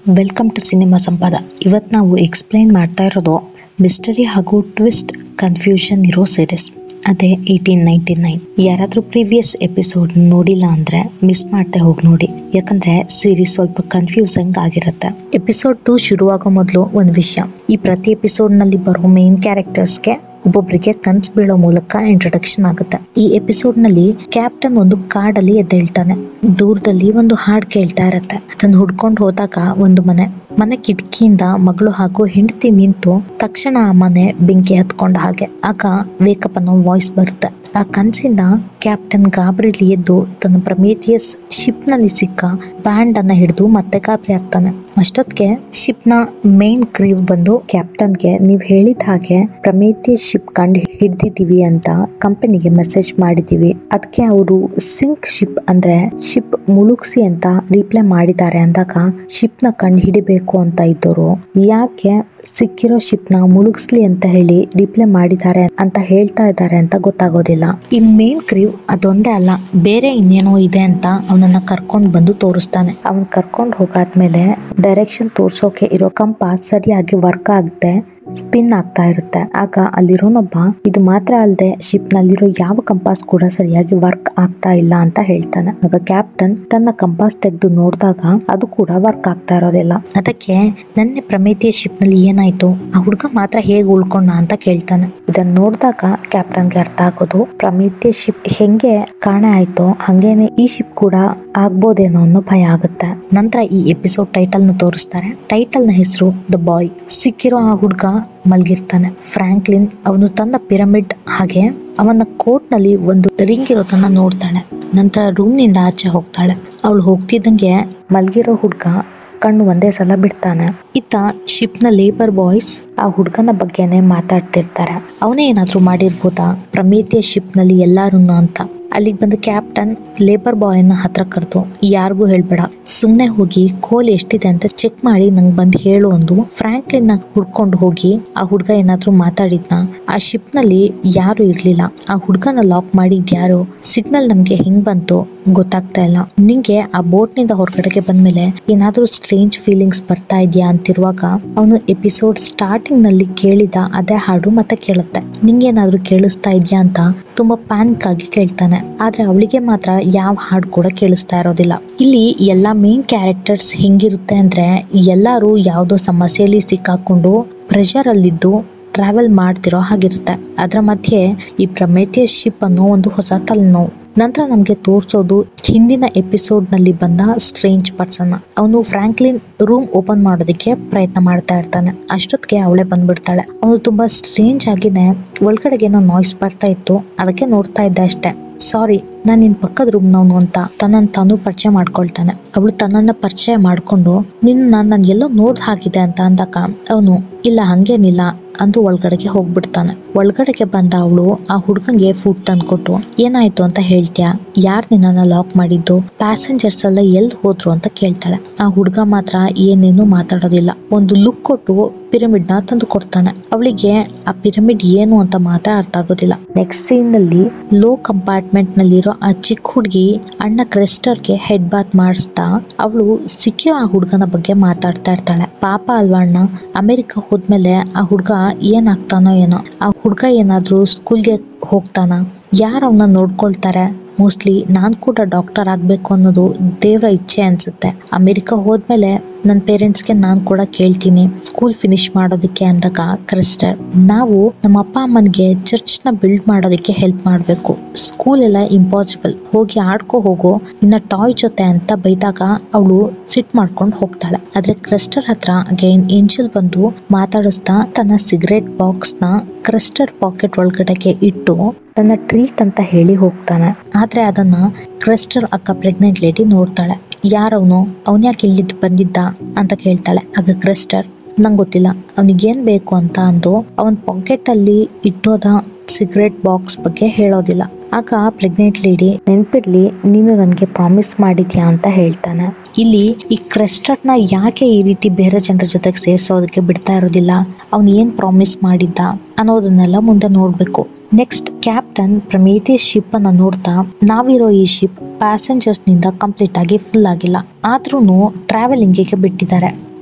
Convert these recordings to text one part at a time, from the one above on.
welcome to cinema ಸಂಪಾದ ಇವತ್ತು ನಾವು explain ಮಾಡ್ತಾ ಇರೋದು ಮಿಸ್ಟರಿ ಹಾಗೂ ಟ್ವಿಸ್ಟ್ ಕನ್ಫ್ಯೂಷನ್ ಇರೋ ಸೀರೀಸ್ ಅದೇ ಏಯ್ಟೀನ್ ನೈನ್ಟಿ ನೈನ್ ಯಾರಾದ್ರೂ ಪ್ರೀವಿಯಸ್ ಎಪಿಸೋಡ್ ನೋಡಿಲ್ಲ ಅಂದ್ರೆ ಮಿಸ್ ಮಾಡ್ದೆ ಹೋಗಿ ನೋಡಿ ಯಾಕಂದ್ರೆ ಸೀರೀಸ್ ಸ್ವಲ್ಪ ಕನ್ಫ್ಯೂಸಿಂಗ್ ಆಗಿರುತ್ತೆ ಎಪಿಸೋಡ್ ಟೂ ಶುರುವಾಗೋ ಮೊದಲು ಒಂದು ವಿಷಯ ಈ ಪ್ರತಿ ಎಪಿಸೋಡ್ ನಲ್ಲಿ ಬರೋ ಮೇನ್ ಕ್ಯಾರೆಕ್ಟರ್ಸ್ಗೆ ಒಬ್ಬೊಬ್ಬರಿಗೆ ಕನ್ಸ್ ಬೀಳೋ ಮೂಲಕ ಇಂಟ್ರೊಡಕ್ಷನ್ ಆಗುತ್ತೆ ಈ ಎಪಿಸೋಡ್ ನಲ್ಲಿ ಕ್ಯಾಪ್ಟನ್ ಒಂದು ಕಾಡಲ್ಲಿ ಎದ್ದೇಳ್ತಾನೆ ದೂರದಲ್ಲಿ ಒಂದು ಹಾಡ್ ಕೇಳ್ತಾ ಇರತ್ತೆ ಅದನ್ನ ಹುಡ್ಕೊಂಡು ಹೋದಾಗ ಒಂದು ಮನೆ ಮನೆ ಕಿಟಕಿಯಿಂದ ಮಗಳು ಹಾಗೂ ಹೆಂಡತಿ ನಿಂತು ತಕ್ಷಣ ಆ ಮನೆ ಬೆಂಕಿ ಹತ್ಕೊಂಡ ಹಾಗೆ ಆಗ ವೇಕಪ್ ಅನ್ನೋ ವಾಯ್ಸ್ ಬರುತ್ತೆ ಆ ಕನ್ಸಿಂದ ಕ್ಯಾಪ್ಟನ್ ಗಾಬರಿಲಿ ಎದ್ದು ತನ್ನ ಪ್ರಮೇಥಿಯಸ್ ಶಿಪ್ ನಲ್ಲಿ ಸಿಕ್ಕ ಬ್ಯಾಂಡ್ ಅನ್ನ ಹಿಡಿದು ಮತ್ತೆ ಗಾಬರಿ ಆಗ್ತಾನೆ ಅಷ್ಟೊತ್ತಿಗೆ ಶಿಪ್ ನ ಮೇನ್ ಕ್ರೀವ್ ಬಂದು ಕ್ಯಾಪ್ಟನ್ಗೆ ನೀವ್ ಹೇಳಿದ ಹಾಗೆ ಪ್ರಮೇಥಿಯಸ್ ಶಿಪ್ ಕಂಡು ಹಿಡ್ದಿದೀವಿ ಅಂತ ಕಂಪನಿಗೆ ಮೆಸೇಜ್ ಮಾಡಿದೀವಿ ಅದಕ್ಕೆ ಅವರು ಸಿಂಕ್ ಶಿಪ್ ಅಂದ್ರೆ ಶಿಪ್ ಮುಳುಗ್ಸಿ ಅಂತ ರಿಪ್ಲೈ ಮಾಡಿದ್ದಾರೆ ಅಂದಾಗ ಶಿಪ್ ನ ಕಂಡು ಹಿಡಿಬೇಕು ಅಂತ ಇದ್ದವರು ಯಾಕೆ ಸಿಕ್ಕಿರೋ ಶಿಪ್ ನ ಮುಳುಗಿಸ್ಲಿ ಅಂತ ಹೇಳಿ ರಿಪ್ಲೈ ಮಾಡಿದ್ದಾರೆ ಅಂತ ಹೇಳ್ತಾ ಇದ್ದಾರೆ ಅಂತ ಗೊತ್ತಾಗೋದಿಲ್ಲ ಈ ಮೇನ್ ಕ್ರೀವ್ ಅದೊಂದೇ ಅಲ್ಲ ಬೇರೆ ಇನ್ನೇನೋ ಇದೆ ಅಂತ ಅವನನ್ನ ಕರ್ಕೊಂಡು ಬಂದು ತೋರಿಸ್ತಾನೆ ಅವನ್ ಕರ್ಕೊಂಡು ಹೋಗಾದ್ಮೇಲೆ ಡೈರೆಕ್ಷನ್ ತೋರ್ಸೋಕೆ ಇರೋ ಕಂಪಾಸ್ ಸರಿಯಾಗಿ ವರ್ಕ್ ಆಗದೆ ಸ್ಪಿನ್ ಆಗ್ತಾ ಇರುತ್ತೆ ಆಗ ಅಲ್ಲಿರೋನೊಬ್ಬ ಇದು ಮಾತ್ರ ಅಲ್ಲದೆ ಶಿಪ್ ನಲ್ಲಿರೋ ಯಾವ ಕಂಪಾಸ್ ಕೂಡ ಸರಿಯಾಗಿ ವರ್ಕ್ ಆಗ್ತಾ ಇಲ್ಲ ಅಂತ ಹೇಳ್ತಾನೆ ಆಗ ಕ್ಯಾಪ್ಟನ್ ತನ್ನ ಕಂಪಾಸ್ ತೆಗೆದು ನೋಡಿದಾಗ ಅದು ಕೂಡ ವರ್ಕ್ ಆಗ್ತಾ ಇರೋದಿಲ್ಲ ಅದಕ್ಕೆ ನನ್ನ ಪ್ರಮೇತಿಯ ಶಿಪ್ ನಲ್ಲಿ ಏನಾಯ್ತು ಆ ಹುಡುಗ ಮಾತ್ರ ಹೇಗೆ ಉಳ್ಕೊಂಡ ಅಂತ ಕೇಳ್ತಾನೆ ಇದನ್ನ ನೋಡಿದಾಗ ಕ್ಯಾಪ್ಟನ್ಗೆ ಅರ್ಥ ಆಗೋದು ಪ್ರಮೇತಿಯ ಶಿಪ್ ಹೆಂಗೆ ಕಾಣೆ ಆಯ್ತೋ ಹಂಗೇನೆ ಈ ಶಿಪ್ ಕೂಡ ಆಗ್ಬೋದೇನೋ ಅನ್ನೋ ಭಯ ಆಗುತ್ತೆ ನಂತರ ಈ ಎಪಿಸೋಡ್ ಟೈಟಲ್ ನ ತೋರಿಸ್ತಾರೆ ಟೈಟಲ್ ನ ಹೆಸರು ದ ಬಾಯ್ ಸಿಕ್ಕಿರೋ ಆ ಹುಡುಗ ಮಲ್ಗಿರ್ತಾನೆ ಫ್ರಾಂಕ್ಲಿನ್ ಅವನು ತನ್ನ ಪಿರಮಿಡ್ ಹಾಗೆ ಅವನ ಕೋಟ್ ನಲ್ಲಿ ಒಂದು ರಿಂಗ್ ಇರೋದನ್ನ ನೋಡ್ತಾಳೆ ನಂತರ ರೂಮ್ ನಿಂದ ಆಚೆ ಹೋಗ್ತಾಳೆ ಅವಳು ಹೋಗ್ತಿದ್ದಂಗೆ ಮಲ್ಗಿರೋ ಹುಡ್ಗ ಕಣ್ಣು ಒಂದೇ ಸಲ ಬಿಡ್ತಾನೆ ಇತ್ತ ಶಿಪ್ ನ ಲೇಬರ್ ಬಾಯ್ಸ್ ಆ ಹುಡ್ಗನ ಬಗ್ಗೆನೆ ಮಾತಾಡ್ತಿರ್ತಾರೆ ಅವನೇ ಏನಾದ್ರೂ ಮಾಡಿರ್ಬೋದಾ ಪ್ರಮೇತಿಯ ಶಿಪ್ ನಲ್ಲಿ ಎಲ್ಲಾರನ್ನು ಅಂತ ಅಲ್ಲಿಗೆ ಬಂದ ಕ್ಯಾಪ್ಟನ್ ಲೇಬರ್ ಬಾಯ್ ನ ಹತ್ರ ಕರೆದು ಯಾರಿಗೂ ಹೇಳ್ಬೇಡ ಸುಮ್ನೆ ಹೋಗಿ ಕೋಲ್ ಎಷ್ಟಿದೆ ಅಂತ ಚೆಕ್ ಮಾಡಿ ನಂಗೆ ಬಂದು ಹೇಳು ಅಂದು ಫ್ರಾಂಕ್ಲಿನ್ ನ ಹುಡ್ಕೊಂಡು ಹೋಗಿ ಆ ಹುಡ್ಗ ಏನಾದ್ರೂ ಮಾತಾಡಿದ್ನ ಆ ಶಿಪ್ ನಲ್ಲಿ ಯಾರು ಇರ್ಲಿಲ್ಲ ಆ ಹುಡ್ಗನ ಲಾಕ್ ಮಾಡಿದ್ ಯಾರು ಸಿಗ್ನಲ್ ನಮ್ಗೆ ಹೆಂಗ್ ಬಂತು ಗೊತ್ತಾಗ್ತಾ ಇಲ್ಲ ನಿಂಗೆ ಆ ಬೋಟ್ ನಿಂದ ಹೊರಗಡೆಗೆ ಬಂದ್ಮೇಲೆ ಏನಾದ್ರೂ ಸ್ಟ್ರೇಂಜ್ ಫೀಲಿಂಗ್ಸ್ ಬರ್ತಾ ಇದೆಯಾ ಅಂತಿರುವಾಗ ಅವನು ಎಪಿಸೋಡ್ ಸ್ಟಾರ್ಟಿಂಗ್ ನಲ್ಲಿ ಕೇಳಿದ ಅದೇ ಹಾಡು ಮತ್ತೆ ಕೇಳುತ್ತೆ ನಿಂಗೇನಾದ್ರೂ ಕೇಳಿಸ್ತಾ ಇದೆಯಾ ಅಂತ ತುಂಬಾ ಪ್ಯಾನಿಕ್ ಆಗಿ ಕೇಳ್ತಾನೆ ಆದ್ರೆ ಅವಳಿಗೆ ಮಾತ್ರ ಯಾವ ಹಾಡು ಕೂಡ ಕೇಳಿಸ್ತಾ ಇರೋದಿಲ್ಲ ಇಲ್ಲಿ ಎಲ್ಲಾ ಮೇನ್ ಕ್ಯಾರೆಕ್ಟರ್ಸ್ ಹೆಂಗಿರುತ್ತೆ ಅಂದ್ರೆ ಎಲ್ಲಾರು ಯಾವ್ದೋ ಸಮಸ್ಯೆಯಲ್ಲಿ ಸಿಕ್ಕಾಕೊಂಡು ಪ್ರೆಷರ್ ಅಲ್ಲಿದ್ದು ಟ್ರಾವೆಲ್ ಮಾಡ್ತಿರೋ ಹಾಗಿರುತ್ತೆ ಅದರ ಮಧ್ಯೆ ಈ ಪ್ರಮೇಥಿಯಸ್ ಶಿಪ್ ಅನ್ನೋ ಒಂದು ಹೊಸ ತಲೆನೋವು ನಂತರ ನಮಗೆ ತೋರಿಸೋದು ಹಿಂದಿನ ಎಪಿಸೋಡ್ ನಲ್ಲಿ ಬಂದ ಸ್ಟ್ರೇಂಜ್ ಪರ್ಸನ್ ಅವನು ಫ್ರಾಂಕ್ಲಿನ್ ರೂಮ್ ಓಪನ್ ಮಾಡೋದಕ್ಕೆ ಪ್ರಯತ್ನ ಮಾಡ್ತಾ ಇರ್ತಾನೆ ಅಷ್ಟೊತ್ತಿಗೆ ಅವಳೇ ಬಂದ್ಬಿಡ್ತಾಳೆ ಅವನು ತುಂಬಾ ಸ್ಟ್ರೇಂಜ್ ಆಗಿದೆ ಒಳಗಡೆಗೆ ಏನೋ ನಾಯ್ಸ್ ಬರ್ತಾ ಇತ್ತು ಅದಕ್ಕೆ ನೋಡ್ತಾ ಇದ್ದೆ ಅಷ್ಟೇ ಸಾರಿ ನಾನು ನಿನ್ ಪಕ್ಕದ ರೂಮ್ನವನು ಅಂತ ತನ್ನನ್ನು ತಾನು ಪರಿಚಯ ಮಾಡ್ಕೊಳ್ತಾನೆ ಅವಳು ತನ್ನನ್ನ ಪರಿಚಯ ಮಾಡ್ಕೊಂಡು ನಿನ್ನ ನಾನು ಎಲ್ಲೋ ನೋಡ್ ಹಾಕಿದೆ ಅಂತ ಅಂದಾಗ ಅವನು ಇಲ್ಲ ಹಂಗೇನಿಲ್ಲ ಅಂದು ಒಳಗಡೆಗೆ ಹೋಗ್ಬಿಡ್ತಾನೆ ಒಳಗಡೆಗೆ ಬಂದ ಅವಳು ಆ ಹುಡ್ಗಂಗೆ ಫುಡ್ ತಂದ್ಕೊಟ್ಟು ಏನಾಯ್ತು ಅಂತ ಹೇಳ್ತೀಯಾ ಯಾರ್ ನಿನ್ನ ಲಾಕ್ ಮಾಡಿದ್ದು ಪ್ಯಾಸೆಂಜರ್ಸ್ ಎಲ್ಲ ಎಲ್ಲಿ ಹೋದ್ರು ಅಂತ ಕೇಳ್ತಾಳೆ ಆ ಹುಡ್ಗ ಮಾತ್ರ ಏನೇನು ಮಾತಾಡೋದಿಲ್ಲ ಒಂದು ಲುಕ್ ಕೊಟ್ಟು ಪಿರಮಿಡ್ ನ ತಂದು ಕೊಡ್ತಾನೆ ಅವಳಿಗೆ ಆ ಪಿರಮಿಡ್ ಏನು ಅಂತ ಮಾತ್ರ ಅರ್ಥ ಆಗೋದಿಲ್ಲ ನೆಕ್ಸ್ಟ್ ಸೀನ್ ನಲ್ಲಿ ಲೋ ಕಂಪಾರ್ಟ್ಮೆಂಟ್ ನಲ್ಲಿರೋ ಆ ಚಿಕ್ಕ ಹುಡುಗಿ ಅಣ್ಣ ಕ್ರಿಸ್ಟರ್ಗೆ ಹೆಡ್ ಬಾತ್ ಮಾಡಿಸ್ತಾ ಅವಳು ಸಿಕ್ಕಿರೋ ಆ ಹುಡುಗನ ಬಗ್ಗೆ ಮಾತಾಡ್ತಾ ಇರ್ತಾಳೆ ಪಾಪ ಅಲ್ವಾ ಅಣ್ಣ ಅಮೆರಿಕ ಹೋದ್ಮೇಲೆ ಆ ಹುಡುಗ ಏನಾಗ್ತಾನೋ ಏನೋ ಆ ಹುಡುಗ ಏನಾದ್ರೂ ಸ್ಕೂಲ್ಗೆ ಹೋಗ್ತಾನ ಯಾರು ಅವನ್ನ ನೋಡ್ಕೊಳ್ತಾರೆ ಮೋಸ್ಟ್ಲಿ ನಾನು ಕೂಡ ಡಾಕ್ಟರ್ ಆಗಬೇಕು ಅನ್ನೋದು ದೇವರ ಇಚ್ಛೆ ಅನ್ಸುತ್ತೆ ಅಮೆರಿಕ ಹೋದ್ಮೇಲೆ ನನ್ನ ಪೇರೆಂಟ್ಸ್ಗೆ ನಾನು ಕೂಡ ಕೇಳ್ತೀನಿ ಸ್ಕೂಲ್ ಫಿನಿಶ್ ಮಾಡೋದಕ್ಕೆ ಅಂದಾಗ ಕ್ರಿಸ್ಟರ್ ನಾವು ನಮ್ಮ ಅಪ್ಪ ಅಮ್ಮನಿಗೆ ಚರ್ಚ್ನ ಬಿಲ್ಡ್ ಮಾಡೋದಕ್ಕೆ ಹೆಲ್ಪ್ ಮಾಡಬೇಕು ಸ್ಕೂಲ್ ಎಲ್ಲ ಇಂಪಾಸಿಬಲ್ ಹೋಗಿ ಆಡ್ಕೋ ಹೋಗೋ ನಿನ್ನ ಟಾಯ್ ಜೊತೆ ಅಂತ ಬೈದಾಗ ಅವಳು ಸಿಟ್ ಮಾಡ್ಕೊಂಡು ಹೋಗ್ತಾಳೆ ಆದ್ರೆ ಕ್ರಿಸ್ಟರ್ ಹತ್ರ ಅಗೈನ್ ಏಂಜಲ್ ಬಂದು ಮಾತಾಡಿಸ್ತಾ ತನ್ನ ಸಿಗರೇಟ್ ಬಾಕ್ಸ್ ನ ಕ್ರಿಸ್ಟರ್ ಪಾಕೆಟ್ ಒಳಗಡೆಗೆ ಇಟ್ಟು ತನ್ನ ಟ್ರೀಟ್ ಅಂತ ಹೇಳಿ ಹೋಗ್ತಾನೆ ಆದ್ರೆ ಅದನ್ನ ಕ್ರಿಸ್ಟರ್ ಅಕ್ಕ ಪ್ರೆಗ್ನೆಂಟ್ ಲೇಡಿ ನೋಡ್ತಾಳೆ ಯಾರವನು ಅವನ್ಯಾಕೆ ಇಲ್ಲಿದ್ದು ಬಂದಿದ್ದ ಅಂತ ಕೇಳ್ತಾಳೆ ಆಗ ಕ್ರಿಸ್ಟರ್ ನಂಗೆ ಗೊತ್ತಿಲ್ಲ ಅವನಿಗೇನ್ ಬೇಕು ಅಂತ ಅಂದು ಅವನ್ ಪಾಕೆಟ್ ಅಲ್ಲಿ ಇಟ್ಟೋದ ಸಿಗರೇಟ್ ಬಾಕ್ಸ್ ಬಗ್ಗೆ ಹೇಳೋದಿಲ್ಲ ಆಗ ಪ್ರೆಗ್ನೆಂಟ್ ಲೇಡಿ ನೆನ್ಪಿರ್ಲಿ ನೀನು ನನಗೆ ಪ್ರಾಮಿಸ್ ಮಾಡಿದ್ಯಾ ಅಂತ ಹೇಳ್ತಾನೆ ಇಲ್ಲಿ ಈ ಕ್ರೆಸ್ಟರ್ನ ಯಾಕೆ ಈ ರೀತಿ ಬೇರೆ ಜನರ ಜೊತೆಗೆ ಸೇರ್ಸೋದಕ್ಕೆ ಬಿಡ್ತಾ ಇರೋದಿಲ್ಲ ಅವ್ನು ಏನ್ ಪ್ರಾಮಿಸ್ ಮಾಡಿದ್ದ ಅನ್ನೋದನ್ನೆಲ್ಲ ಮುಂದೆ ನೋಡ್ಬೇಕು ನೆಕ್ಸ್ಟ್ ಕ್ಯಾಪ್ಟನ್ ಪ್ರಮೇಥಿಯಸ್ ಶಿಪ್ ಅನ್ನ ನೋಡ್ತಾ ನಾವಿರೋ ಈ ಶಿಪ್ ಪ್ಯಾಸೆಂಜರ್ಸ್ ನಿಂದ ಕಂಪ್ಲೀಟ್ ಆಗಿ ಫುಲ್ ಆಗಿಲ್ಲ ಆದ್ರೂ ಟ್ರಾವೆಲಿಂಗಿಗೆ ಬಿಟ್ಟಿದ್ದಾರೆ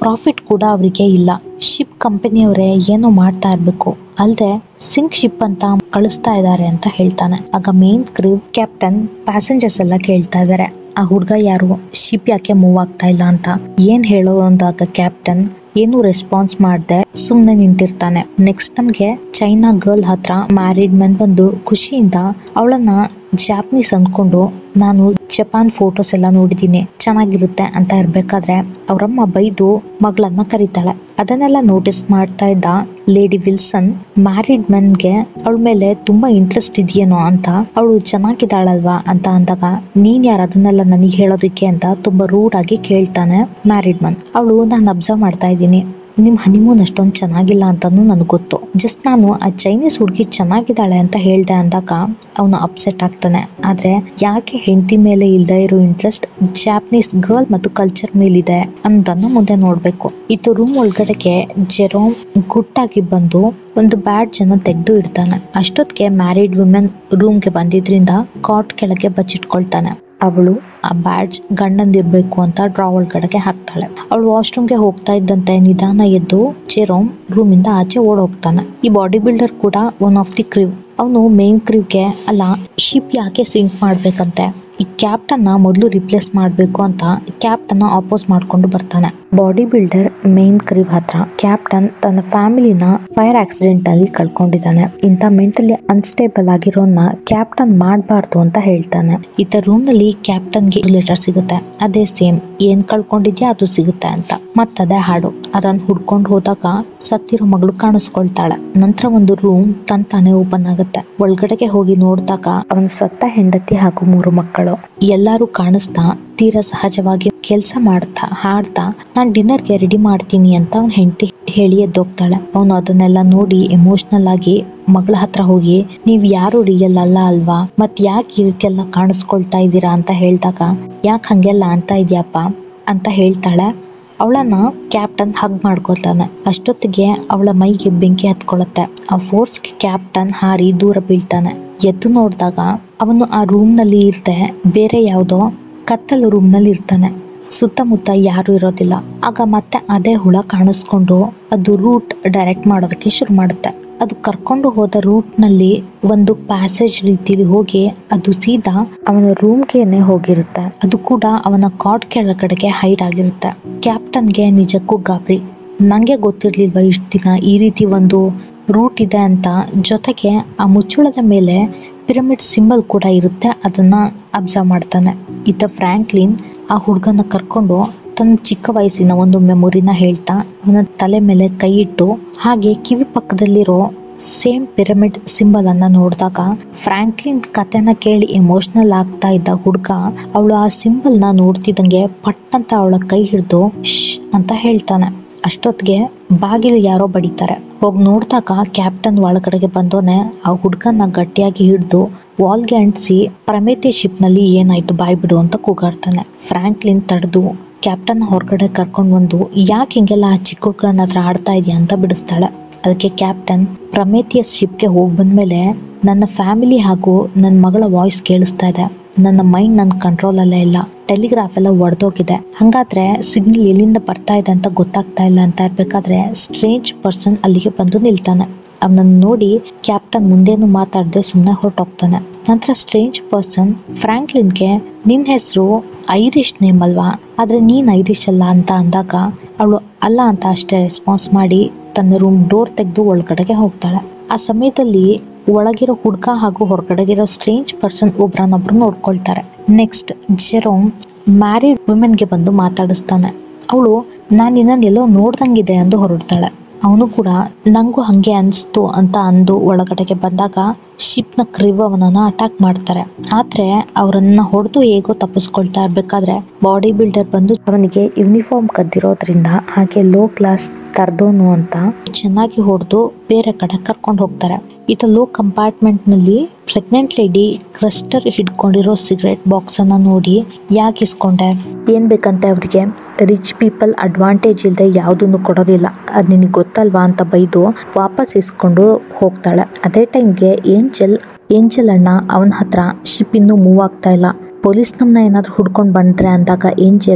ಪ್ರಾಫಿಟ್ ಕೂಡ ಅವರಿಗೆ ಇಲ್ಲ ಶಿಪ್ ಕಂಪನಿಯವರೇ ಏನೋ ಮಾಡ್ತಾ ಇರ್ಬೇಕು ಅಲ್ಲದೆ ಸಿಂಕ್ ಶಿಪ್ ಅಂತ ಕಳಿಸ್ತಾ ಇದ್ದಾರೆ ಅಂತ ಹೇಳ್ತಾನೆ ಆಗ ಮೇನ್ ಕ್ರೂ ಕ್ಯಾಪ್ಟನ್ ಪ್ಯಾಸೆಂಜರ್ಸ್ ಎಲ್ಲ ಕೇಳ್ತಾ ಇದ್ದಾರೆ ಆ ಹುಡ್ಗ ಯಾರು ಶಿಪ್ ಯಾಕೆ ಮೂವ್ ಆಗ್ತಾ ಇಲ್ಲ ಅಂತ ಏನ್ ಹೇಳೋ ಅಂದಾಗ ಕ್ಯಾಪ್ಟನ್ ಏನು ರೆಸ್ಪಾನ್ಸ್ ಮಾಡದೆ ಸುಮ್ನೆ ನಿಂತಿರ್ತಾನೆ ನೆಕ್ಸ್ಟ್ ನಮ್ಗೆ ಚೈನಾ ಗರ್ಲ್ ಹತ್ರ ಮ್ಯಾರಿಡ್ ಮೆನ್ ಬಂದು ಖುಷಿಯಿಂದ ಅವಳನ್ನ ಜಾಪನೀಸ್ ಅನ್ಕೊಂಡು ನಾನು ಜಪಾನ್ ಫೋಟೋಸ್ ಎಲ್ಲ ನೋಡಿದೀನಿ ಚೆನ್ನಾಗಿರುತ್ತೆ ಅಂತ ಇರ್ಬೇಕಾದ್ರೆ ಅವರಮ್ಮ ಬೈದು ಮಗಳನ್ನ ಕರೀತಾಳೆ ಅದನ್ನೆಲ್ಲ ನೋಟಿಸ್ ಮಾಡ್ತಾ ಇದ್ದ ಲೇಡಿ ವಿಲ್ಸನ್ ಮ್ಯಾರಿಡ್ ಮೆನ್ಗೆ ಅವಳ ಮೇಲೆ ತುಂಬಾ ಇಂಟ್ರೆಸ್ಟ್ ಇದೆಯೇನೋ ಅಂತ ಅವಳು ಚೆನ್ನಾಗಿದ್ದಾಳಲ್ವಾ ಅಂತ ಅಂದಾಗ ನೀನ್ ಯಾರು ಅದನ್ನೆಲ್ಲ ನನಗೆ ಹೇಳೋದಕ್ಕೆ ಅಂತ ತುಂಬಾ ರೂಡ್ ಆಗಿ ಕೇಳ್ತಾನೆ ಮ್ಯಾರಿಡ್ ಮನ್ ಅವಳು ನಾನು ಅಬ್ಸರ್ವ್ ಮಾಡ್ತಾ ಇದ್ದೀನಿ ನಿಮ್ ಹನಿಮೂನ್ ಅಷ್ಟೊಂದು ಚೆನ್ನಾಗಿಲ್ಲ ಅಂತಾನು ನನಗೆ ಗೊತ್ತು ಜಸ್ಟ್ ನಾನು ಆ ಚೈನೀಸ್ ಹುಡುಗಿ ಚೆನ್ನಾಗಿದ್ದಾಳೆ ಅಂತ ಹೇಳ್ದೆ ಅಂದಾಗ ಅವನು ಅಪ್ಸೆಟ್ ಆಗ್ತಾನೆ ಆದ್ರೆ ಯಾಕೆ ಹೆಂಡತಿ ಮೇಲೆ ಇಲ್ದೇ ಇರೋ ಇಂಟ್ರೆಸ್ಟ್ ಜಾಪನೀಸ್ ಗರ್ಲ್ ಮತ್ತು ಕಲ್ಚರ್ ಮೇಲಿದೆ ಅನ್ನೋದನ್ನ ಮುಂದೆ ನೋಡ್ಬೇಕು ಇದು ರೂಮ್ ಒಳಗಡೆಗೆ ಜೆರೋಮ್ ಗುಟ್ಟಾಗಿ ಬಂದು ಒಂದು ಬ್ಯಾಡ್ಜ್ ಅನ್ನ ತೆಗೆದು ಇಡ್ತಾನೆ ಅಷ್ಟೊತ್ತಿಗೆ ಮ್ಯಾರಿಡ್ ವುಮೆನ್ ರೂಮ್ಗೆ ಬಂದಿದ್ರಿಂದ ಕಾಟ್ ಕೆಳಗೆ ಬಚ್ಚಿಟ್ಕೊಳ್ತಾನೆ ಅವಳು ಆ ಬ್ಯಾಡ್ಜ್ ಗಂಡಂದಿರ್ಬೇಕು ಅಂತ ಡ್ರಾ ಒಳಗಡೆಗೆ ಹಾಕ್ತಾಳೆ ಅವಳು ವಾಶ್ರೂಮ್ಗೆ ಹೋಗ್ತಾ ಇದ್ದಂತೆ ನಿಧಾನ ಎದ್ದು ಜೆರೋಮ್ ರೂಮಿಂದ ಆಚೆ ಓಡ್ ಹೋಗ್ತಾನೆ ಈ ಬಾಡಿ ಬಿಲ್ಡರ್ ಕೂಡ ಒನ್ ಆಫ್ ದಿ ಕ್ರಿವ್ ಅವನು ಮೇನ್ ಕ್ರಿವ್ಗೆ ಅಲ್ಲ ಶಿಪ್ ಯಾಕೆ ಸಿಂಕ್ ಮಾಡ್ಬೇಕಂತೆ ಈ ಕ್ಯಾಪ್ಟನ್ನ ಮೊದಲು ರಿಪ್ಲೇಸ್ ಮಾಡಬೇಕು ಅಂತ ಕ್ಯಾಪ್ಟನ್ನ ಅಪೋಸ್ ಮಾಡ್ಕೊಂಡು ಬರ್ತಾನೆ ಬಾಡಿ ಬಿಲ್ಡರ್ ಮೇನ್ ಕ್ರಿವ್ ಹತ್ರ ಕ್ಯಾಪ್ಟನ್ ತನ್ನ ಫ್ಯಾಮಿಲಿನ ಫೈರ್ ಆಕ್ಸಿಡೆಂಟ್ ಅಲ್ಲಿ ಕಳ್ಕೊಂಡಿದ್ದಾನೆ ಇಂಥ ಮೆಂಟಲಿ ಅನ್ಸ್ಟೇಬಲ್ ಆಗಿರೋನ್ನ ಕ್ಯಾಪ್ಟನ್ ಮಾಡಬಾರ್ದು ಅಂತ ಹೇಳ್ತಾನೆ ಈತ ರೂಮ್ ನಲ್ಲಿ ಕ್ಯಾಪ್ಟನ್ಗೆ ಲೆಟರ್ ಸಿಗುತ್ತೆ ಅದೇ ಸೇಮ್ ಏನ್ ಕಳ್ಕೊಂಡಿದ್ಯಾ ಅದು ಸಿಗುತ್ತೆ ಅಂತ ಮತ್ತದೇ ಹಾಡು ಅದನ್ನ ಹುಡ್ಕೊಂಡು ಹೋದಾಗ ಸತ್ತಿರೋ ಮಗಳು ಕಾಣಿಸ್ಕೊಳ್ತಾಳೆ ನಂತರ ಒಂದು ರೂಮ್ ತನ್ ತಾನೇ ಓಪನ್ ಆಗುತ್ತೆ ಒಳಗಡೆಗೆ ಹೋಗಿ ನೋಡಿದಾಗ ಅವನ ಸತ್ತ ಹೆಂಡತಿ ಹಾಗೂ ಮೂರು ಮಕ್ಕಳು ಎಲ್ಲಾರು ಕಾಣಿಸ್ತಾ ತೀರಾ ಸಹಜವಾಗಿ ಕೆಲಸ ಮಾಡ್ತಾ ಹಾಡ್ತಾ ನಾನ್ ಡಿನ್ನರ್ಗೆ ರೆಡಿ ಮಾಡ್ತೀನಿ ಅಂತ ಅವ್ನ ಹೆಂಡತಿ ಹೇಳಿ ಎದ್ದೋಗ್ತಾಳೆ ಅವನು ಅದನ್ನೆಲ್ಲ ನೋಡಿ ಎಮೋಷನಲ್ ಆಗಿ ಮಗಳ ಹತ್ರ ಹೋಗಿ ನೀವ್ ಯಾರು ರಿಯಲ್ ಅಲ್ಲ ಅಲ್ವಾ ಮತ್ ಯಾಕೆ ಈ ರೀತಿ ಎಲ್ಲ ಕಾಣಿಸ್ಕೊಳ್ತಾ ಇದ್ದೀರಾ ಅಂತ ಹೇಳ್ದಾಗ ಯಾಕೆ ಹಂಗೆಲ್ಲ ಅಂತ ಇದ್ಯಪ್ಪ ಅಂತ ಹೇಳ್ತಾಳೆ ಅವಳನ್ನ ಕ್ಯಾಪ್ಟನ್ ಹಗ್ ಮಾಡ್ಕೊತಾನೆ ಅಷ್ಟೊತ್ತಿಗೆ ಅವಳ ಮೈಗೆ ಬೆಂಕಿ ಹತ್ಕೊಳ್ಳುತ್ತೆ ಆ ಫೋರ್ಸ್ಗೆ ಕ್ಯಾಪ್ಟನ್ ಹಾರಿ ದೂರ ಬೀಳ್ತಾನೆ ಎದ್ದು ನೋಡಿದಾಗ ಅವನು ಆ ರೂಮ್ ನಲ್ಲಿ ಇರ್ದೆ ಬೇರೆ ಯಾವುದೋ ಕತ್ತಲು ರೂಮ್ ನಲ್ಲಿ ಇರ್ತಾನೆ ಸುತ್ತಮುತ್ತ ಯಾರು ಇರೋದಿಲ್ಲ ಆಗ ಮತ್ತೆ ಅದೇ ಹುಳ ಕಾಣಿಸ್ಕೊಂಡು ಅದು ರೂಟ್ ಡೈರೆಕ್ಟ್ ಮಾಡೋದಕ್ಕೆ ಶುರು ಮಾಡುತ್ತೆ ಅದು ಕರ್ಕೊಂಡು ಹೋದ ರೂಟ್ ನಲ್ಲಿ ಒಂದು ಪ್ಯಾಸೇಜ್ ರೀತಿಲಿ ಹೋಗಿ ಅದು ಸೀದಾ ಅವನ ರೂಮ್ಗೆನೆ ಹೋಗಿರುತ್ತೆ ಅದು ಕೂಡ ಅವನ ಕಾಟ್ ಕೆಳಗಡೆಗೆ ಹೈಡ್ ಆಗಿರುತ್ತೆ ಕ್ಯಾಪ್ಟನ್ಗೆ ನಿಜಕ್ಕೂ ಗಾಬರಿ ನಂಗೆ ಗೊತ್ತಿರ್ಲಿಲ್ವಾ ಇಷ್ಟು ದಿನ ಈ ರೀತಿ ಒಂದು ರೂಟ್ ಇದೆ ಅಂತ ಜೊತೆಗೆ ಆ ಮುಚ್ಚುಳದ ಮೇಲೆ ಪಿರಮಿಡ್ ಸಿಂಬಲ್ ಕೂಡ ಇರುತ್ತೆ ಅದನ್ನ ಅಬ್ಸರ್ವ್ ಮಾಡ್ತಾನೆ ಈತ ಫ್ರಾಂಕ್ಲಿನ್ ಆ ಹುಡುಗನ ಕರ್ಕೊಂಡು ತನ್ನ ಚಿಕ್ಕ ವಯಸ್ಸಿನ ಒಂದು ಮೆಮೊರಿನ ಹೇಳ್ತಾ ಅವನ ತಲೆ ಮೇಲೆ ಕೈ ಇಟ್ಟು ಹಾಗೆ ಕಿವಿ ಪಕ್ಕದಲ್ಲಿರೋ ಸೇಮ್ ಪಿರಮಿಡ್ ಸಿಂಬಲ್ ಅನ್ನ ನೋಡಿದಾಗ ಫ್ರಾಂಕ್ಲಿನ್ ಕತೆನ ಕೇಳಿ ಎಮೋಷನಲ್ ಆಗ್ತಾ ಇದ್ದ ಹುಡುಗ ಅವಳು ಆ ಸಿಂಬಲ್ ನ ನೋಡ್ತಿದ್ದಂಗೆ ಪಟ್ ಅಂತ ಅವಳ ಕೈ ಹಿಡಿದು ಶ್ ಅಂತ ಹೇಳ್ತಾನೆ ಅಷ್ಟೊತ್ತಿಗೆ ಬಾಗಿಲು ಯಾರೋ ಬಡಿತಾರೆ ಹೋಗಿ ನೋಡಿದಾಗ ಕ್ಯಾಪ್ಟನ್ ಒಳಗಡೆಗೆ ಬಂದೋನೆ ಆ ಹುಡುಗನ ಗಟ್ಟಿಯಾಗಿ ಹಿಡಿದು ವಾಲ್ಗೆ ಅಂಟಿಸಿ ಪ್ರಮೇತಿ ಶಿಪ್ ನಲ್ಲಿ ಏನಾಯ್ತು ಬಾಯ್ ಬಿಡು ಅಂತ ಕೂಗಾಡ್ತಾನೆ ಫ್ರಾಂಕ್ಲಿನ್ ತಡೆದು ಕ್ಯಾಪ್ಟನ್ ಹೊರಗಡೆ ಕರ್ಕೊಂಡು ಬಂದು ಯಾಕೆ ಹಿಂಗೆಲ್ಲ ಆ ಚಿಕ್ಕ ಹುಡುಗನ ಹತ್ರ ಆಡ್ತಾ ಇದೆಯಾ ಅಂತ ಬಿಡಿಸ್ತಾಳೆ ಅದಕ್ಕೆ ಕ್ಯಾಪ್ಟನ್ ಪ್ರಮೇತಿಯಸ್ ಶಿಪ್ಗೆ ಹೋಗಿ ಬಂದ್ಮೇಲೆ ನನ್ನ ಫ್ಯಾಮಿಲಿ ಹಾಗೂ ನನ್ನ ಮಗಳ ವಾಯ್ಸ್ ಕೇಳಿಸ್ತಾ ಇದೆ ನನ್ನ ಮೈಂಡ್ ನನ್ನ ಕಂಟ್ರೋಲಲ್ಲೇ ಇಲ್ಲ ಟೆಲಿಗ್ರಾಫ್ ಎಲ್ಲ ಒಡೆದೋಗಿದೆ ಹಂಗಾದ್ರೆ ಸಿಗ್ನಲ್ ಎಲ್ಲಿಂದ ಬರ್ತಾ ಇದೆ ಅಂತ ಗೊತ್ತಾಗ್ತಾ ಇಲ್ಲ ಅಂತ ಇರ್ಬೇಕಾದ್ರೆ ಸ್ಟ್ರೇಂಜ್ ಪರ್ಸನ್ ಅಲ್ಲಿಗೆ ಬಂದು ನಿಲ್ತಾನೆ ಅವನನ್ನು ನೋಡಿ ಕ್ಯಾಪ್ಟನ್ ಮುಂದೇನು ಮಾತಾಡದೆ ಸುಮ್ಮನೆ ಹೊರಟೋಗ್ತಾನೆ ನಂತರ ಸ್ಟ್ರೇಂಜ್ ಪರ್ಸನ್ ಫ್ರಾಂಕ್ಲಿನ್ಗೆ ನಿನ್ನ ಹೆಸರು ಐರಿಷ್ ನೇಮ್ ಅಲ್ವಾ ಆದ್ರೆ ನೀನ್ ಐರಿಷ್ ಅಲ್ಲ ಅಂತ ಅಂದಾಗ ಅವಳು ಅಲ್ಲ ಅಂತ ಅಷ್ಟೇ ರೆಸ್ಪಾನ್ಸ್ ಮಾಡಿ ತನ್ನ ರೂಮ್ ಡೋರ್ ತೆಗೆದು ಒಳಗಡೆಗೆ ಹೋಗ್ತಾಳೆ ಆ ಸಮಯದಲ್ಲಿ ಒಳಗಿರೋ ಹುಡುಗ ಹಾಗೂ ಹೊರಗಡೆಗಿರೋ ಸ್ಟ್ರೇಂಜ್ ಪರ್ಸನ್ ಒಬ್ರನ್ನೊಬ್ರು ನೋಡ್ಕೊಳ್ತಾರೆ ನೆಕ್ಸ್ಟ್ ಜೆರೋಮ್ ಮ್ಯಾರಿಡ್ ವುಮೆನ್ಗೆ ಬಂದು ಮಾತಾಡಿಸ್ತಾನೆ ಅವಳು ನಾನು ನಿನ್ನನ್ನು ಎಲ್ಲೋ ನೋಡ್ದಂಗಿದೆ ಎಂದು ಹೊರಡ್ತಾಳೆ ಅವನು ಕೂಡ ನಂಗೂ ಹಂಗೆ ಅನಿಸ್ತು ಅಂತ ಅಂದು ಒಳಗಡೆಗೆ ಬಂದಾಗ ಶಿಪ್ನ ಕ್ರಿವ್ ಅವನನ್ನ ಅಟ್ಯಾಕ್ ಮಾಡ್ತಾರೆ ಆದ್ರೆ ಅವರನ್ನ ಹೊಡೆದು ಹೇಗೋ ತಪ್ಪಿಸ್ಕೊಳ್ತಾ ಇರ್ಬೇಕಾದ್ರೆ ಬಾಡಿ ಬಿಲ್ಡರ್ ಬಂದು ಅವನಿಗೆ ಯೂನಿಫಾರ್ಮ್ ಕದ್ದಿರೋದ್ರಿಂದ ಹಾಗೆ ಲೋ ಕ್ಲಾಸ್ ತರ್ದೋನು ಅಂತ ಚೆನ್ನಾಗಿ ಹೊಡೆದು ಬೇರೆ ಕಡೆ ಕರ್ಕೊಂಡು ಹೋಗ್ತಾರೆ ಈತ ಲೋ ಕಂಪಾರ್ಟ್ಮೆಂಟ್ ನಲ್ಲಿ ಪ್ರೆಗ್ನೆಂಟ್ ಲೇಡಿ ಕ್ರಸ್ಟರ್ ಹಿಡ್ಕೊಂಡಿರೋ ಸಿಗರೆಟ್ ಬಾಕ್ಸ್ ಅನ್ನ ನೋಡಿ ಯಾಕೆ ಇಸ್ಕೊಂಡೆ ಏನ್ ಬೇಕಂತೆ ಅವ್ರಿಗೆ ರಿಚ್ ಪೀಪಲ್ ಅಡ್ವಾಂಟೇಜ್ ಇಲ್ಲದೆ ಯಾವುದನ್ನು ಕೊಡೋದಿಲ್ಲ ಅದ್ ನಿನಗೆ ಗೊತ್ತಲ್ವಾ ಅಂತ ಬೈದು ವಾಪಸ್ ಇಸ್ಕೊಂಡು ಹೋಗ್ತಾಳೆ ಅದೇ ಟೈಮ್ಗೆ ಏಂಜಲ್ ಏಂಜಲ್ ಅಣ್ಣ ಅವನ ಹತ್ರ ಶಿಪ್ ಇನ್ನೂ ಮೂವ್ ಆಗ್ತಾ ಇಲ್ಲ ಪೊಲೀಸ್ ನಮ್ನ ಏನಾದ್ರು ಹುಡ್ಕೊಂಡು ಬಂದ್ರೆ ಅಂದಾಗ ಏಂಜಲ್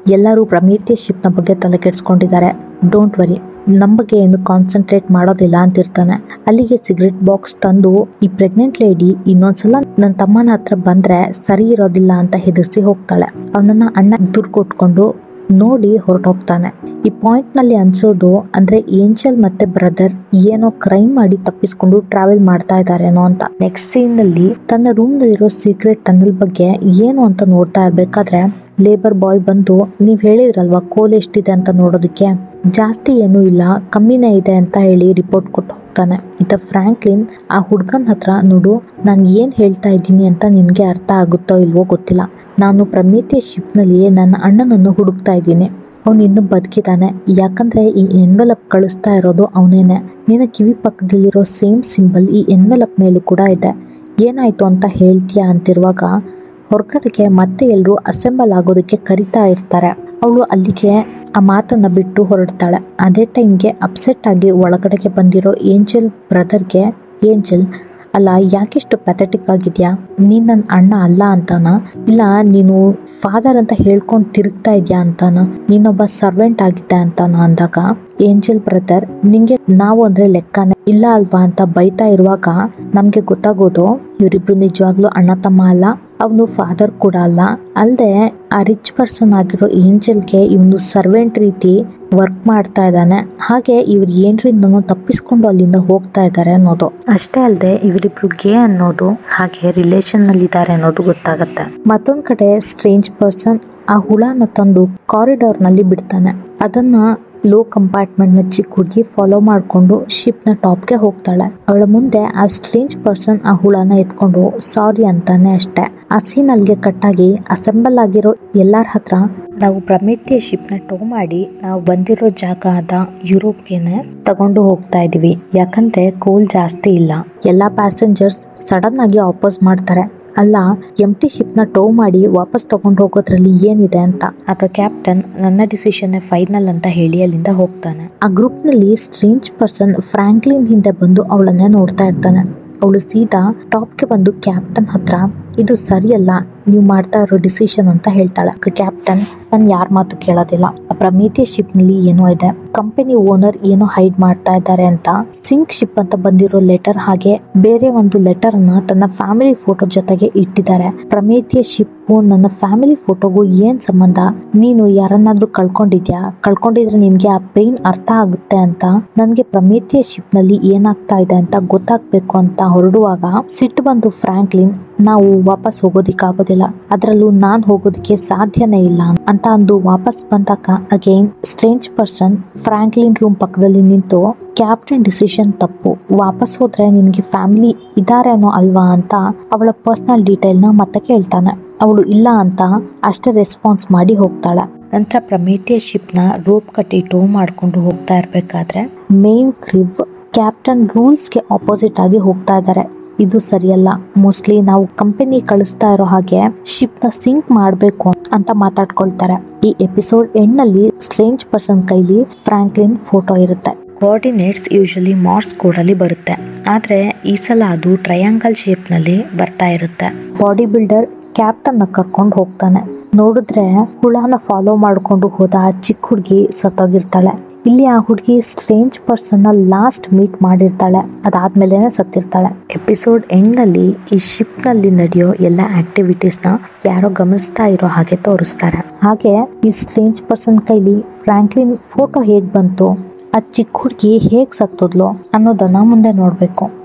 ಎಲ್ಲರೂ ಪ್ರಮೀಥಿಯಸ್ ಶಿಪ್ನ ಬಗ್ಗೆ ತಲೆ ಕೆಡಿಸ್ಕೊಂಡಿದ್ದಾರೆ ಡೋಂಟ್ ವರಿ ನಮ್ಮ ಬಗ್ಗೆ ಏನು ಕಾನ್ಸಂಟ್ರೇಟ್ ಮಾಡೋದಿಲ್ಲ ಅಂತಿರ್ತಾನೆ ಅಲ್ಲಿಗೆ ಸಿಗರೆಟ್ ಬಾಕ್ಸ್ ತಂದು ಈ ಪ್ರೆಗ್ನೆಂಟ್ ಲೇಡಿ ಇನ್ನೊಂದ್ಸಲ ನನ್ನ ತಮ್ಮನ ಹತ್ರ ಬಂದ್ರೆ ಸರಿ ಇರೋದಿಲ್ಲ ಅಂತ ಹೆದರ್ಸಿ ಹೋಗ್ತಾಳೆ ಅವನನ್ನ ಅಣ್ಣ ದುಡ್ಡು ಕೊಟ್ಕೊಂಡು ನೋಡಿ ಹೊರಟೋಗ್ತಾನೆ ಈ ಪಾಯಿಂಟ್ ನಲ್ಲಿ ಅನ್ಸೋದು ಅಂದ್ರೆ ಏಂಜಲ್ ಮತ್ತೆ ಬ್ರದರ್ ಏನೋ ಕ್ರೈಮ್ ಮಾಡಿ ತಪ್ಪಿಸ್ಕೊಂಡು ಟ್ರಾವೆಲ್ ಮಾಡ್ತಾ ಇದಾರೇನೋ ಅಂತ ನೆಕ್ಸ್ಟ್ ಸೀನ್ ನಲ್ಲಿ ತನ್ನ ರೂಮ್ ನಲ್ಲಿರೋ ಸೀಕ್ರೆಟ್ ಟನಲ್ ಬಗ್ಗೆ ಏನು ಅಂತ ನೋಡ್ತಾ ಇರ್ಬೇಕಾದ್ರೆ ಲೇಬರ್ ಬಾಯ್ ಬಂದು ನೀವ್ ಹೇಳಿದ್ರಲ್ವಾ ಕೋಲ್ ಎಷ್ಟಿದೆ ಅಂತ ನೋಡೋದಕ್ಕೆ ಜಾಸ್ತಿ ಏನೂ ಇಲ್ಲ ಕಮ್ಮಿನೇ ಇದೆ ಅಂತ ಹೇಳಿ ರಿಪೋರ್ಟ್ ಕೊಟ್ಟು ಹೋಗ್ತಾನೆ ಇತ್ತ ಫ್ರಾಂಕ್ಲಿನ್ ಆ ಹುಡ್ಗನ್ ಹತ್ರ ನೋಡು ನಾನು ಏನ್ ಹೇಳ್ತಾ ಇದ್ದೀನಿ ಅಂತ ನಿನ್ಗೆ ಅರ್ಥ ಆಗುತ್ತೋ ಇಲ್ವೋ ಗೊತ್ತಿಲ್ಲ ನಾನು ಪ್ರಮಿತಿಯ ಶಿಪ್ನಲ್ಲಿ ನನ್ನ ಅಣ್ಣನನ್ನು ಹುಡುಕ್ತಾ ಇದ್ದೀನಿ ಅವನು ಇನ್ನೂ ಬದುಕಿದ್ದಾನೆ ಯಾಕಂದ್ರೆ ಈ ಎನ್ವೆಲಪ್ ಕಳಿಸ್ತಾ ಇರೋದು ಅವನೇನೆ ನಿನ್ನ ಕಿವಿ ಪಕ್ಕದಲ್ಲಿರೋ ಸೇಮ್ ಸಿಂಬಲ್ ಈ ಎನ್ವೆಲಪ್ ಮೇಲೂ ಕೂಡ ಇದೆ ಏನಾಯ್ತು ಅಂತ ಹೇಳ್ತೀಯಾ ಅಂತಿರುವಾಗ ಹೊರಗಡೆಗೆ ಮತ್ತೆ ಎಲ್ಲರೂ ಅಸೆಂಬಲ್ ಆಗೋದಕ್ಕೆ ಕರಿತಾ ಇರ್ತಾರೆ ಅವಳು ಅಲ್ಲಿಗೆ ಆ ಮಾತನ್ನ ಬಿಟ್ಟು ಹೊರಡ್ತಾಳೆ ಅದೇ ಟೈಮ್ಗೆ ಅಪ್ಸೆಟ್ ಆಗಿ ಒಳಗಡೆಗೆ ಬಂದಿರೋ ಏಂಜಲ್ ಬ್ರದರ್ಗೆ ಏಂಜಲ್ ಅಲ್ಲ ಯಾಕಿಷ್ಟು ಪ್ಯಾಥೆಟಿಕ್ ಆಗಿದ್ಯಾ ನೀನ್ ನನ್ನ ಅಣ್ಣ ಅಲ್ಲ ಅಂತಾನ ಇಲ್ಲ ನೀನು ಫಾದರ್ ಅಂತ ಹೇಳ್ಕೊಂಡು ತಿರುಗ್ತಾ ಇದ್ಯಾ ಅಂತಾನ ನೀನೊಬ್ಬ ಸರ್ವೆಂಟ್ ಆಗಿದ್ದೆ ಅಂತಾನ ಅಂದಾಗ ಏಂಜಲ್ ಬ್ರದರ್ ನಿಂಗೆ ನಾವು ಅಂದ್ರೆ ಲೆಕ್ಕನೇ ಇಲ್ಲ ಅಲ್ವಾ ಅಂತ ಬೈತಾ ಇರುವಾಗ ನಮ್ಗೆ ಗೊತ್ತಾಗೋದು ಇವರಿಬ್ರು ನಿಜವಾಗ್ಲೂ ಅಣ್ಣ ತಮ್ಮ ಅಲ್ಲ ಅವನು ಫಾದರ್ ಕೂಡ ಅಲ್ಲ ಅಲ್ಲದೆ ಆ ರಿಚ್ ಪರ್ಸನ್ ಆಗಿರೋ ಏಂಜಲ್ಗೆ ಇವನು ಸರ್ವೆಂಟ್ ರೀತಿ ವರ್ಕ್ ಮಾಡ್ತಾ ಇದ್ದಾನೆ ಹಾಗೆ ಇವ್ರು ಏನ್ರಿಂದನೂ ತಪ್ಪಿಸ್ಕೊಂಡು ಅಲ್ಲಿಂದ ಹೋಗ್ತಾ ಇದ್ದಾರೆ ಅನ್ನೋದು ಅಷ್ಟೇ ಅಲ್ಲದೆ ಇವರಿಬ್ರು ಗೇ ಅನ್ನೋದು ಹಾಗೆ ರಿಲೇಷನ್ ನಲ್ಲಿ ಇದ್ದಾರೆ ಅನ್ನೋದು ಗೊತ್ತಾಗತ್ತೆ ಮತ್ತೊಂದ್ ಕಡೆ ಸ್ಟ್ರೇಂಜ್ ಪರ್ಸನ್ ಆ ಹುಳನ ತಂದು ಕಾರಿಡಾರ್ ನಲ್ಲಿ ಬಿಡ್ತಾನೆ ಅದನ್ನ ಲೋ ಕಂಪಾರ್ಟ್ಮೆಂಟ್ ನ ಚಿಕ್ಕ ಹುಡುಗಿ ಫಾಲೋ ಮಾಡ್ಕೊಂಡು ಶಿಪ್ ನ ಟಾಪ್ ಗೆ ಹೋಗ್ತಾಳೆ ಅವಳ ಮುಂದೆ ಆ ಸ್ಟ್ರೇಂಜ್ ಪರ್ಸನ್ ಆ ಹುಳನ ಎತ್ಕೊಂಡು ಸಾರಿ ಅಂತಾನೆ ಅಷ್ಟೇ ಆ ಸೀನ್ ಅಲ್ಲಿಗೆ ಕಟ್ಟಾಗಿ ಅಸೆಂಬಲ್ ಆಗಿರೋ ಎಲ್ಲಾರ ಹತ್ರ ನಾವು ಪ್ರಮಿತಿಯ ಶಿಪ್ ನ ಟೋ ಮಾಡಿ ನಾವು ಬಂದಿರೋ ಜಾಗ ಆದ ಯುರೋಪ್ಗೆನೆ ತಗೊಂಡು ಹೋಗ್ತಾ ಇದೀವಿ ಯಾಕಂದ್ರೆ ಕೋಲ್ ಜಾಸ್ತಿ ಇಲ್ಲ ಎಲ್ಲಾ ಪ್ಯಾಸೆಂಜರ್ಸ್ ಸಡನ್ ಆಗಿ ಆಪೋಸ್ ಮಾಡ್ತಾರೆ ಅಲ್ಲ ಎಂಟಿ ಶಿಪ್ ನ ಟೋ ಮಾಡಿ ವಾಪಸ್ ತಗೊಂಡು ಹೋಗೋದ್ರಲ್ಲಿ ಏನಿದೆ ಅಂತ ಆಗ ಕ್ಯಾಪ್ಟನ್ ನನ್ನ ಡಿಸಿಷನ್ ಫೈನಲ್ ಅಂತ ಹೇಳಿ ಅಲ್ಲಿಂದ ಹೋಗ್ತಾನೆ ಆ ಗ್ರೂಪ್ ನಲ್ಲಿ ಸ್ಟ್ರೇಂಜ್ ಪರ್ಸನ್ ಫ್ರಾಂಕ್ಲಿನ್ ಹಿಂದೆ ಬಂದು ಅವಳನ್ನೇ ನೋಡ್ತಾ ಇರ್ತಾನೆ ಅವಳು ಸೀದಾ ಟಾಪ್ಗೆ ಬಂದು ಕ್ಯಾಪ್ಟನ್ ಹತ್ರ ಇದು ಸರಿಯಲ್ಲ ನೀವು ಮಾಡ್ತಾ ಇರೋ ಡಿಸಿಷನ್ ಅಂತ ಹೇಳ್ತಾಳೆ ಕ್ಯಾಪ್ಟನ್ ನಾನು ಯಾರ ಮಾತು ಕೇಳೋದಿಲ್ಲ ಪ್ರಮಿತಿಯ ಶಿಪ್ ನಲ್ಲಿ ಏನೋ ಇದೆ ಕಂಪನಿ ಓನರ್ ಏನೋ ಹೈಡ್ ಮಾಡ್ತಾ ಇದ್ದಾರೆ ಅಂತ ಸಿಂಕ್ ಶಿಪ್ ಅಂತ ಬಂದಿರೋ ಲೆಟರ್ ಹಾಗೆ ಬೇರೆ ಒಂದು ಲೆಟರ್ ಅನ್ನ ತನ್ನ ಫ್ಯಾಮಿಲಿ ಫೋಟೋ ಜೊತೆಗೆ ಇಟ್ಟಿದ್ದಾರೆ ಪ್ರಮೇತಿಯ ಶಿಪ್ ನನ್ನ ಫ್ಯಾಮಿಲಿ ಫೋಟೋಗೂ ಏನ್ ಸಂಬಂಧ ನೀನು ಯಾರನ್ನಾದ್ರೂ ಕಳ್ಕೊಂಡಿದ್ಯಾ ಕಳ್ಕೊಂಡಿದ್ರೆ ನಿನ್ಗೆ ಆ ಪೇನ್ ಅರ್ಥ ಆಗುತ್ತೆ ಅಂತ ನನ್ಗೆ ಪ್ರಮೇತಿಯ ಶಿಪ್ ನಲ್ಲಿ ಏನಾಗ್ತಾ ಇದೆ ಅಂತ ಗೊತ್ತಾಗ್ಬೇಕು ಅಂತ ಹೊರಡುವಾಗ ಸಿಟ್ಟು ಬಂದು ಫ್ರಾಂಕ್ಲಿನ್ ನಾವು ವಾಪಸ್ ಹೋಗೋದಿಕ್ಕಾಗೋದಿಲ್ಲ ಅದರಲ್ಲೂ ನಾನ್ ಹೋಗೋದಕ್ಕೆ ಸಾಧ್ಯನೇ ಇಲ್ಲ ಅಂತ ಅಂದು ವಾಪಸ್ ಬಂದಾಗ again strange person Franklin room ಪಕ್ಕದಲ್ಲಿ ನಿಂತು ಕ್ಯಾಪ್ಟನ್ ಡಿಸಿಷನ್ ತಪ್ಪು ವಾಪಸ್ ಹೋದ್ರೆ ನಿನ್ಗೆ ಫ್ಯಾಮಿಲಿ ಇದಾರೇನೋ ಅಲ್ವಾ ಅಂತ ಅವಳ ಪರ್ಸನಲ್ ಡೀಟೇಲ್ ನ ಮತ್ತೆ ಕೇಳ್ತಾನೆ ಅವಳು ಇಲ್ಲ ಅಂತ ಅಷ್ಟೇ ರೆಸ್ಪಾನ್ಸ್ ಮಾಡಿ ಹೋಗ್ತಾಳೆ ನಂತರ ಪ್ರಮೇತಿಯ ಶಿಪ್ ನ ರೋಪ್ ಕಟ್ಟಿ ಟೋ ಮಾಡ್ಕೊಂಡು ಹೋಗ್ತಾ ಇರ್ಬೇಕಾದ್ರೆ ಮೇನ್ ಕ್ರಿಬ್ ಕ್ಯಾಪ್ಟನ್ ರೂಲ್ಸ್ಗೆ ಆಪೋಸಿಟ್ ಆಗಿ ಹೋಗ್ತಾ ಇದ್ದಾರೆ ಇದು ಸರಿಯಲ್ಲ ಮೋಸ್ಟ್ಲಿ ನಾವು ಕಂಪನಿ ಕಳಿಸ್ತಾ ಇರೋ ಹಾಗೆ ಶಿಪ್ ನ ಸಿಂಕ್ ಮಾಡಬೇಕು ಅಂತ ಮಾತಾಡ್ಕೊಳ್ತಾರೆ ಈ ಎಪಿಸೋಡ್ ಎಂಡ್ನಲ್ಲಿ ಸ್ಟ್ರೇಂಜ್ ಪರ್ಸನ್ ಕೈಲಿ ಫ್ರಾಂಕ್ಲಿನ್ ಫೋಟೋ ಇರುತ್ತೆ ಕೋಆರ್ಡಿನೇಟ್ಸ್ ಯೂಶಲಿ ಮಾರ್ಸ್ ಕೋಡಲ್ಲಿ ಬರುತ್ತೆ ಆದರೆ ಈ ಸಲ ಅದು ಟ್ರಯಾಂಗಲ್ ಶೇಪ್ನಲ್ಲಿ ಬರ್ತಾ ಇರುತ್ತೆ ಬಾಡಿ ಬಿಲ್ಡರ್ ಕ್ಯಾಪ್ಟನ್ ನ ಕರ್ಕೊಂಡು ಹೋಗ್ತಾನೆ ನೋಡಿದ್ರೆ ಹುಳನ ಫಾಲೋ ಮಾಡ್ಕೊಂಡು ಹೋದ ಆ ಚಿಕ್ಕ ಹುಡುಗಿ ಸತ್ತೋಗಿರ್ತಾಳೆ ಇಲ್ಲಿ ಆ ಹುಡುಗಿ ಸ್ಟ್ರೇಂಜ್ ಪರ್ಸನ್ ಲಾಸ್ಟ್ ಮೀಟ್ ಮಾಡಿರ್ತಾಳೆ ಅದಾದ್ಮೇಲೆ ಸತ್ತಿರ್ತಾಳೆ ಎಪಿಸೋಡ್ ಎಂಡ್ ನಲ್ಲಿ ಈ ಶಿಪ್ ನಲ್ಲಿ ನಡೆಯೋ ಎಲ್ಲ ಆಕ್ಟಿವಿಟೀಸ್ ನ ಯಾರೋ ಗಮನಿಸ್ತಾ ಇರೋ ಹಾಗೆ ತೋರಿಸ್ತಾರೆ ಹಾಗೆ ಈ ಸ್ಟ್ರೇಂಜ್ ಪರ್ಸನ್ ಕೈಲಿ ಫ್ರಾಂಕ್ಲಿನ್ ಫೋಟೋ ಹೇಗ್ ಬಂತು ಆ ಚಿಕ್ಕ ಹುಡುಗಿ ಹೇಗ್ ಸತ್ತೋದ್ಲು ಅನ್ನೋದನ್ನ ಮುಂದೆ ನೋಡ್ಬೇಕು